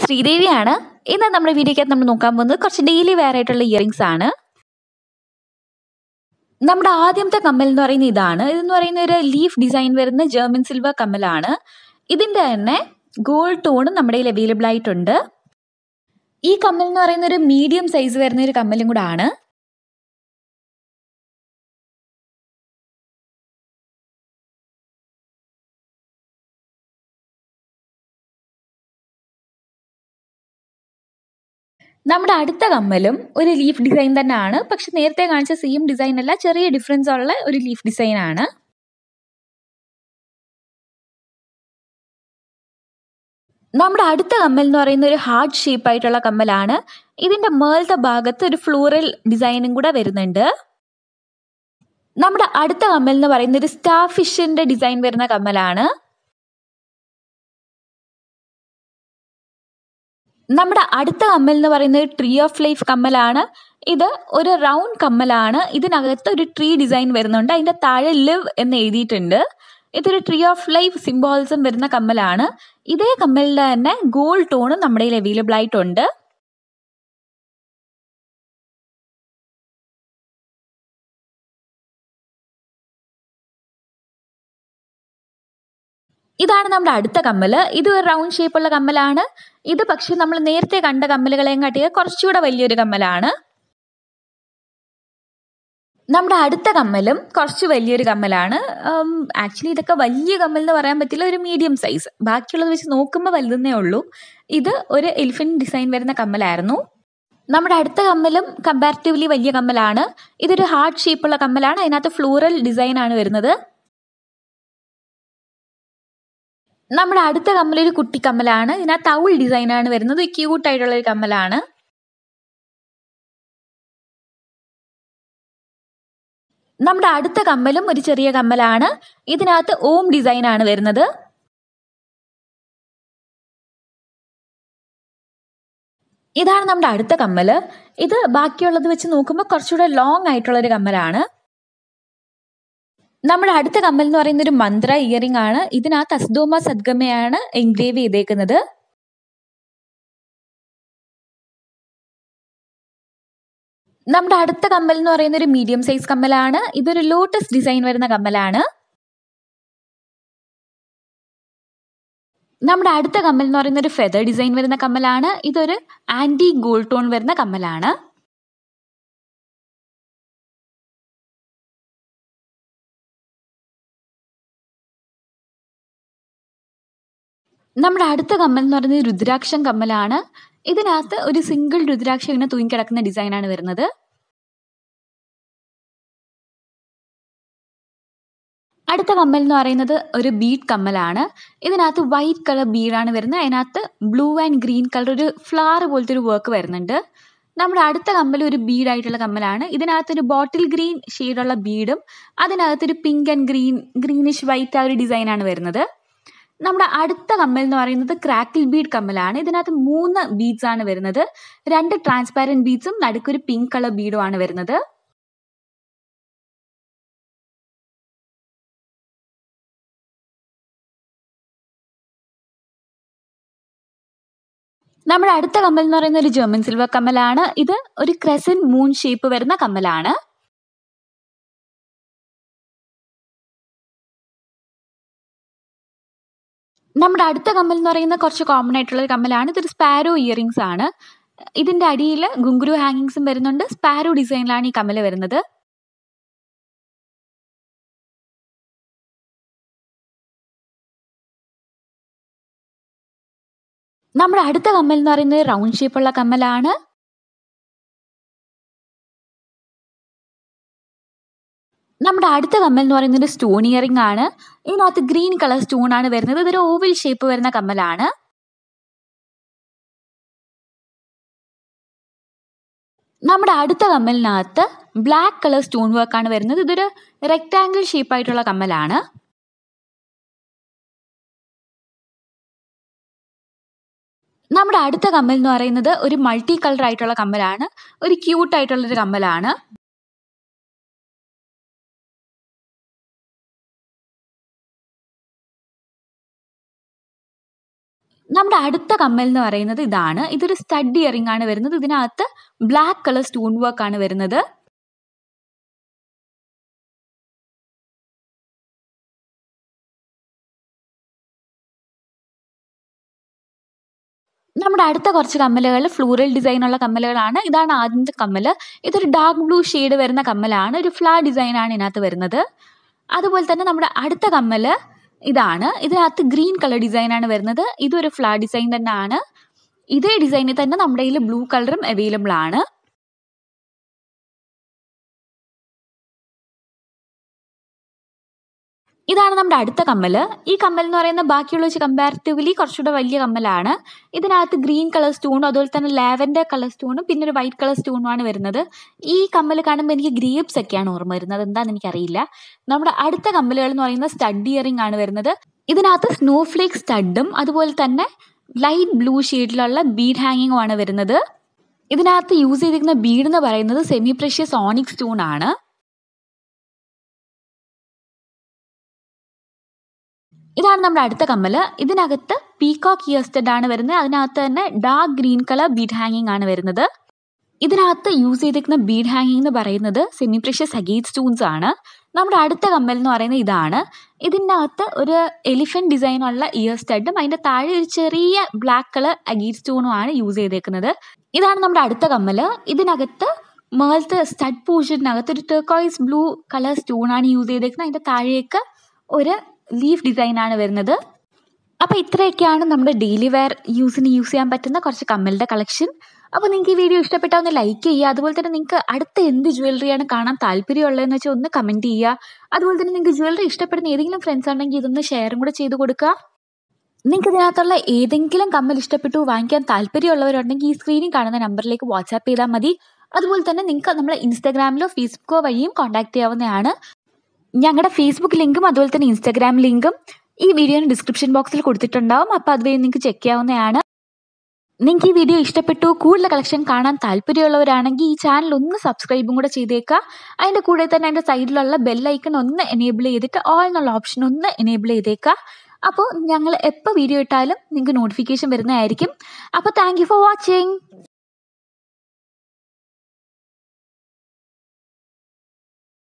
ശ്രീദേവിയാണ് ഇന്ന് നമ്മുടെ വീഡിയോക്കകത്ത് നമ്മൾ നോക്കാൻ പോകുന്നത് കുറച്ച് ഡെയിലി വെയർ ആയിട്ടുള്ള ഇയറിങ്സ് ആണ് നമ്മുടെ ആദ്യത്തെ കമ്മൽ എന്ന് പറയുന്നത് ഇതാണ് ഇതെന്ന് പറയുന്ന ഒരു ലീഫ് ഡിസൈൻ വരുന്ന ജർമ്മൻ സിൽവർ കമ്മലാണ് ഇതിൻ്റെ തന്നെ ഗോൾഡ് ടോണും നമ്മുടെ കയ്യിൽ അവൈലബിൾ ആയിട്ടുണ്ട് ഈ കമ്മൽ എന്ന് പറയുന്ന ഒരു മീഡിയം സൈസ് വരുന്ന ഒരു കമ്മലും കൂടെ ആണ് നമ്മുടെ അടുത്ത കമ്മലും ഒരു ലീഫ് ഡിസൈൻ തന്നെയാണ് പക്ഷെ നേരത്തെ കാണിച്ച സെയിം ഡിസൈൻ അല്ല ചെറിയ ഡിഫറൻസ് ഉള്ള ഒരു ലീഫ് ഡിസൈൻ ആണ് നമ്മുടെ അടുത്ത കമ്മൽ എന്ന് പറയുന്ന ഒരു ഹാർഡ് ഷേപ്പ് ആയിട്ടുള്ള കമ്മലാണ് ഇതിന്റെ മേളത്തെ ഭാഗത്ത് ഒരു ഫ്ലോറൽ ഡിസൈനും കൂടെ വരുന്നുണ്ട് നമ്മുടെ അടുത്ത കമ്മൽ എന്ന് പറയുന്ന ഒരു സ്റ്റാർ ഫിഷിന്റെ ഡിസൈൻ വരുന്ന കമ്മലാണ് നമ്മുടെ അടുത്ത കമ്മൽ എന്ന് പറയുന്നത് ട്രീ ഓഫ് ലൈഫ് കമ്മലാണ് ഇത് ഒരു റൗണ്ട് കമ്മലാണ് ഇതിനകത്ത് ഒരു ട്രീ ഡിസൈൻ വരുന്നുണ്ട് അതിന്റെ താഴെ ലിവ് എന്ന് എഴുതിയിട്ടുണ്ട് ഇതൊരു ട്രീ ഓഫ് ലൈഫ് സിംബോൾസും വരുന്ന കമ്മലാണ് ഇതേ കമ്മലിന്റെ തന്നെ ഗോൾഡ് ടോണും നമ്മുടെ കയ്യിൽ അവൈലബിൾ ആയിട്ടുണ്ട് ഇതാണ് നമ്മുടെ അടുത്ത കമ്മല് ഇത് ഒരു റൗണ്ട് ഷേപ്പുള്ള കമ്മലാണ് ഇത് പക്ഷെ നമ്മൾ നേരത്തെ കണ്ട കമ്മലുകളെയും കാട്ടിയ കുറച്ചുകൂടെ വലിയൊരു കമ്മലാണ് നമ്മുടെ അടുത്ത കമ്മലും കുറച്ച് വലിയൊരു കമ്മലാണ് ആക്ച്വലി ഇതൊക്കെ വലിയ കമ്മൽ എന്ന് പറയാൻ പറ്റില്ല ഒരു മീഡിയം സൈസ് ബാക്കിയുള്ളത് വെച്ച് നോക്കുമ്പോൾ വലുതെന്നേ ഉള്ളൂ ഇത് ഒരു എലിഫന്റ് ഡിസൈൻ വരുന്ന കമ്മലായിരുന്നു നമ്മുടെ അടുത്ത കമ്മലും കമ്പാരിറ്റീവ്ലി വലിയ കമ്മലാണ് ഇതൊരു ഹാർട്ട് ഷേപ്പുള്ള കമ്മലാണ് അതിനകത്ത് ഫ്ലോറൽ ഡിസൈൻ ആണ് വരുന്നത് നമ്മുടെ അടുത്ത കമ്മൽ ഒരു കുട്ടി കമ്മലാണ് ഇതിനകത്ത് ഔൾ ഡിസൈൻ ആണ് വരുന്നത് ക്യൂട്ട് ആയിട്ടുള്ള ഒരു കമ്മലാണ് നമ്മുടെ അടുത്ത കമ്മലും ഒരു ചെറിയ കമ്മലാണ് ഇതിനകത്ത് ഓം ഡിസൈൻ ആണ് വരുന്നത് ഇതാണ് നമ്മുടെ അടുത്ത കമ്മല് ഇത് ബാക്കിയുള്ളത് വെച്ച് നോക്കുമ്പോൾ കുറച്ചുകൂടെ ലോങ് ആയിട്ടുള്ള ഒരു കമ്മലാണ് നമ്മുടെ അടുത്ത കമ്മൽ എന്ന് പറയുന്ന ഒരു മന്ത്ര ഇയറിംഗ് ആണ് ഇതിനകത്ത് അസ്ദോമ സദ്ഗമയാണ് എൻഗ്രേവ് ചെയ്തേക്കുന്നത് നമ്മുടെ അടുത്ത കമ്മൽ എന്ന് പറയുന്ന ഒരു മീഡിയം സൈസ് കമ്മലാണ് ഇതൊരു ലോട്ടസ് ഡിസൈൻ വരുന്ന കമ്മലാണ് നമ്മുടെ അടുത്ത കമ്മൽ എന്ന് പറയുന്ന ഒരു ഫെദർ ഡിസൈൻ വരുന്ന കമ്മലാണ് ഇതൊരു ആന്റി ഗോൾഡ് ടോൺ വരുന്ന കമ്മലാണ് നമ്മുടെ അടുത്ത കമ്മൽ എന്ന് പറയുന്നത് രുദ്രാക്ഷം കമ്മലാണ് ഇതിനകത്ത് ഒരു സിംഗിൾ രുദ്രാക്ഷം ഇങ്ങനെ തൂങ്ങിക്കിടക്കുന്ന ഡിസൈനാണ് വരുന്നത് അടുത്ത കമ്മൽ എന്ന് പറയുന്നത് ഒരു ബീഡ് കമ്മലാണ് ഇതിനകത്ത് വൈറ്റ് കളർ ബീഡാണ് വരുന്നത് അതിനകത്ത് ബ്ലൂ ആൻഡ് ഗ്രീൻ കളർ ഒരു ഫ്ലവർ പോലത്തെ ഒരു വർക്ക് വരുന്നുണ്ട് നമ്മുടെ അടുത്ത കമ്മൽ ഒരു ബീഡ് ആയിട്ടുള്ള കമ്മലാണ് ഇതിനകത്ത് ഒരു ബോട്ടിൽ ഗ്രീൻ ഷെയ്ഡുള്ള ബീഡും അതിനകത്ത് ഒരു pink and green greenish white ആ ഒരു ഡിസൈനാണ് വരുന്നത് നമ്മുടെ അടുത്ത കമ്മൽ എന്ന് പറയുന്നത് ക്രാക്കിൾ ബീഡ് കമ്മലാണ് ഇതിനകത്ത് മൂന്ന് ബീഡ്സ് ആണ് വരുന്നത് രണ്ട് ട്രാൻസ്പാരന്റ് ബീഡ്സും നടുക്കൊരു പിങ്ക് കളർ ബീഡും ആണ് വരുന്നത് നമ്മുടെ അടുത്ത കമ്മൽ എന്ന് പറയുന്ന ഒരു ജർമ്മൻ സിൽവർ കമ്മലാണ് ഇത് ഒരു ക്രസൻ മൂൺ ഷേപ്പ് വരുന്ന കമ്മലാണ് നമ്മുടെ അടുത്ത കമ്മൽ എന്ന് പറയുന്ന കുറച്ച് കോമൺ ആയിട്ടുള്ള ഒരു കമ്മലാണ് ഇതൊരു സ്പാരോ ഇയറിങ്സ് ആണ് ഇതിന്റെ അടിയിൽ ഗുങ്കുരു ഹാങ്ങിങ്സും വരുന്നുണ്ട് സ്പാരോ ഡിസൈനിലാണ് ഈ കമ്മൽ വരുന്നത് നമ്മുടെ അടുത്ത കമ്മൽ എന്ന് പറയുന്നത് റൗണ്ട് ഷേപ്പുള്ള കമ്മലാണ് നമ്മുടെ അടുത്ത കമ്മൽ എന്ന് പറയുന്നത് ഒരു സ്റ്റോൺ ഇയറിംഗ് ആണ് ഇതിനകത്ത് ഗ്രീൻ കളർ സ്റ്റോൺ ആണ് വരുന്നത് ഇതൊരു ഓവൽ ഷേപ്പ് വരുന്ന കമ്മലാണ് നമ്മുടെ അടുത്ത കമ്മലിനകത്ത് ബ്ലാക്ക് കളർ സ്റ്റോൺ വർക്ക് ആണ് വരുന്നത് ഇതൊരു റെക്ടാങ്കിൾ ഷേപ്പ് ആയിട്ടുള്ള കമ്മലാണ് നമ്മുടെ അടുത്ത കമ്മൽ എന്ന് പറയുന്നത് ഒരു മൾട്ടി കളർ ആയിട്ടുള്ള കമ്മലാണ് ഒരു ക്യൂട്ട് ആയിട്ടുള്ള ഒരു കമ്മലാണ് നമ്മുടെ അടുത്ത കമ്മൽ എന്ന് പറയുന്നത് ഇതാണ് ഇതൊരു സ്റ്റഡ് ഇയറിംഗ് ആണ് വരുന്നത് ഇതിനകത്ത് ബ്ലാക്ക് കളർ സ്റ്റോൺ വർക്ക് ആണ് വരുന്നത് നമ്മുടെ അടുത്ത കുറച്ച് കമ്മലുകൾ ഫ്ലൂറൽ ഡിസൈൻ ഉള്ള കമ്മലുകളാണ് ഇതാണ് ആദ്യത്തെ കമ്മൽ ഇതൊരു ഡാർക്ക് ബ്ലൂ ഷെയ്ഡ് വരുന്ന കമ്മലാണ് ഒരു ഫ്ലാ ഡിസൈനാണ് ഇതിനകത്ത് വരുന്നത് അതുപോലെ തന്നെ നമ്മുടെ അടുത്ത കമ്മൽ ഇതാണ് ഇതിനകത്ത് ഗ്രീൻ കളർ ഡിസൈനാണ് വരുന്നത് ഇതൊരു ഫ്ലാ ഡിസൈൻ തന്നെയാണ് ഇതേ ഡിസൈനിൽ തന്നെ നമ്മുടെ കയ്യിൽ ബ്ലൂ കളറും അവൈലബിൾ ആണ് ഇതാണ് നമ്മുടെ അടുത്ത കമ്മൽ ഈ കമ്മൽ എന്ന് പറയുന്നത് ബാക്കിയുള്ള വെച്ച് കമ്പാരിറ്റീവ്ലി കുറച്ചുകൂടെ വലിയ കമ്മലാണ് ഇതിനകത്ത് ഗ്രീൻ കളർ സ്റ്റോണും അതുപോലെ തന്നെ ലാവൻഡർ കളർ സ്റ്റോണും പിന്നെ ഒരു വൈറ്റ് കളർ സ്റ്റോണുമാണ് വരുന്നത് ഈ കമ്മൽ കാണുമ്പോൾ എനിക്ക് ഗ്രേപ്സ് ഒക്കെയാണ് ഓർമ്മ വരുന്നത് എന്താണെന്ന് എനിക്കറിയില്ല നമ്മുടെ അടുത്ത കമ്മലുകൾ എന്ന് പറയുന്നത് സ്റ്റഡ് ഇയറിംഗ് ആണ് വരുന്നത് ഇതിനകത്ത് സ്നോഫ്ലേക്ക് സ്റ്റഡും അതുപോലെ തന്നെ ലൈറ്റ് ബ്ലൂ ഷെയ്ഡിലുള്ള ബീഡ് ഹാങ്ങിങ്ങും ആണ് വരുന്നത് ഇതിനകത്ത് യൂസ് ചെയ്തിരിക്കുന്ന ബീഡ് എന്ന് പറയുന്നത് സെമി പ്രഷ്യസ് ഓണിക് സ്റ്റോൺ ആണ് ഇതാണ് നമ്മുടെ അടുത്ത കമ്മൽ ഇതിനകത്ത് പീകോക്ക് ഇയർസ്റ്റഡ് ആണ് വരുന്നത് അതിനകത്ത് തന്നെ ഡാർക്ക് ഗ്രീൻ കളർ ബീഡ് ഹാങ്ങിങ് ആണ് വരുന്നത് ഇതിനകത്ത് യൂസ് ചെയ്തിരിക്കുന്ന ബീഡ് ഹാങ്ങിങ് എന്ന് പറയുന്നത് സെമി പ്രഷ്യസ് അഗേറ്റ് സ്റ്റോൺസ് ആണ് നമ്മുടെ അടുത്ത കമ്മൽ എന്ന് പറയുന്നത് ഇതാണ് ഇതിനകത്ത് ഒരു എലിഫന്റ് ഡിസൈനുള്ള ഇയർ സ്റ്റഡും അതിൻ്റെ താഴെ ഒരു ചെറിയ ബ്ലാക്ക് കളർ അഗീറ്റ് സ്റ്റോണും ആണ് യൂസ് ചെയ്തേക്കുന്നത് ഇതാണ് നമ്മുടെ അടുത്ത കമ്മൽ ഇതിനകത്ത് മേളത്തെ സ്റ്റഡ് പോർഷനകത്ത് ഒരു ടെർക്കോയിസ് ബ്ലൂ കളർ സ്റ്റോൺ ആണ് യൂസ് ചെയ്തേക്കുന്നത് അതിൻ്റെ താഴേക്ക് ഒരു ലീഫ് ഡിസൈൻ ആണ് വരുന്നത് അപ്പോൾ ഇത്രയൊക്കെയാണ് നമ്മുടെ ഡെയിലി വെയർ യൂസിന് യൂസ് ചെയ്യാൻ പറ്റുന്ന കുറച്ച് കമ്മലിൻ്റെ കളക്ഷൻ അപ്പോൾ നിങ്ങൾക്ക് ഈ വീഡിയോ ഇഷ്ടപ്പെട്ടാൽ ഒന്ന് ലൈക്ക് ചെയ്യുക അതുപോലെ തന്നെ നിങ്ങൾക്ക് അടുത്ത എന്ത് ജ്വല്ലറിയാണ് കാണാൻ താല്പര്യമുള്ളതെന്ന് വെച്ചാൽ ഒന്ന് കമൻറ്റ് ചെയ്യുക അതുപോലെ തന്നെ നിങ്ങൾക്ക് ജ്വല്ലറി ഇഷ്ടപ്പെടുന്ന ഏതെങ്കിലും ഫ്രണ്ട്സ് ഉണ്ടെങ്കിൽ ഇതൊന്ന് ഷെയറും കൂടെ ചെയ്ത് കൊടുക്കുക നിങ്ങൾക്ക് ഇതിനകത്തുള്ള ഏതെങ്കിലും കമ്മൽ ഇഷ്ടപ്പെട്ടു വാങ്ങിക്കാൻ താല്പര്യമുള്ളവരുണ്ടെങ്കിൽ ഈ സ്ക്രീനിൽ കാണുന്ന നമ്പറിലേക്ക് വാട്സാപ്പ് ചെയ്താൽ മതി അതുപോലെ തന്നെ നിങ്ങൾക്ക് നമ്മളെ ഇൻസ്റ്റാഗ്രാമിലോ ഫേസ്ബുക്കോ വഴിയും കോൺടാക്ട് ചെയ്യാവുന്നതാണ് ഞങ്ങളുടെ ഫേസ്ബുക്ക് ലിങ്കും അതുപോലെ തന്നെ ഇൻസ്റ്റാഗ്രാം ലിങ്കും ഈ വീഡിയോയുടെ ഡിസ്ക്രിപ്ഷൻ ബോക്സിൽ കൊടുത്തിട്ടുണ്ടാവും അപ്പോൾ അതുവഴി നിങ്ങൾക്ക് ചെക്ക് ചെയ്യാവുന്നതാണ് നിങ്ങൾക്ക് ഈ വീഡിയോ ഇഷ്ടപ്പെട്ടു കൂടുതൽ കളക്ഷൻ കാണാൻ താല്പര്യമുള്ളവരാണെങ്കിൽ ഈ ചാനൽ ഒന്ന് സബ്സ്ക്രൈബും കൂടെ ചെയ്തേക്കുക അതിൻ്റെ കൂടെ തന്നെ അതിൻ്റെ സൈഡിലുള്ള ബെല്ലൈക്കൺ ഒന്ന് എനേബിൾ ചെയ്തിട്ട് ഓൾ എന്നുള്ള ഓപ്ഷൻ ഒന്ന് എനേബിൾ ചെയ്തേക്കുക അപ്പോൾ ഞങ്ങൾ എപ്പോൾ വീഡിയോ ഇട്ടാലും നിങ്ങൾക്ക് നോട്ടിഫിക്കേഷൻ വരുന്നതായിരിക്കും അപ്പോൾ താങ്ക് യു ഫോർ വാച്ചിങ്